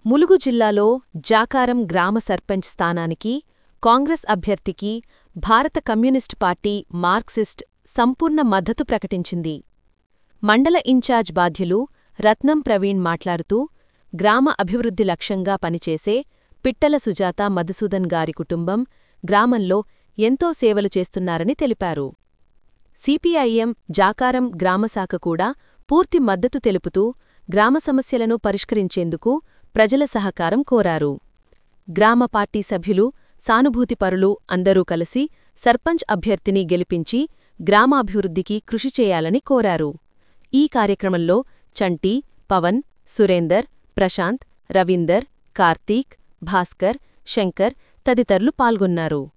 ములుగు జిల్లాలో జాకారం గ్రామ సర్పంచ్ స్థానానికి కాంగ్రెస్ అభ్యర్థికి భారత కమ్యూనిస్టు పార్టీ మార్క్సిస్ట్ సంపూర్ణ మద్దతు ప్రకటించింది మండల ఇన్ఛార్జ్ బాధ్యులు రత్నం ప్రవీణ్ మాట్లాడుతూ గ్రామ అభివృద్ధి లక్ష్యంగా పనిచేసే పిట్టల సుజాత మధుసూదన్ గారి కుటుంబం గ్రామంలో ఎంతో సేవలు చేస్తున్నారని తెలిపారు సిపిఐఎం జాకారం గ్రామశాఖ కూడా పూర్తి మద్దతు తెలుపుతూ గ్రామ సమస్యలను పరిష్కరించేందుకు ప్రజల సహకారం కోరారు గ్రామ పార్టీ సభ్యులు సానుభూతిపరులు అందరూ కలిసి సర్పంచ్ అభ్యర్థిని గెలిపించి గ్రామాభివృద్ధికి కృషి చేయాలని కోరారు ఈ కార్యక్రమంలో చంటి పవన్ సురేందర్ ప్రశాంత్ రవీందర్ కార్తీక్ భాస్కర్ శంకర్ తదితరులు పాల్గొన్నారు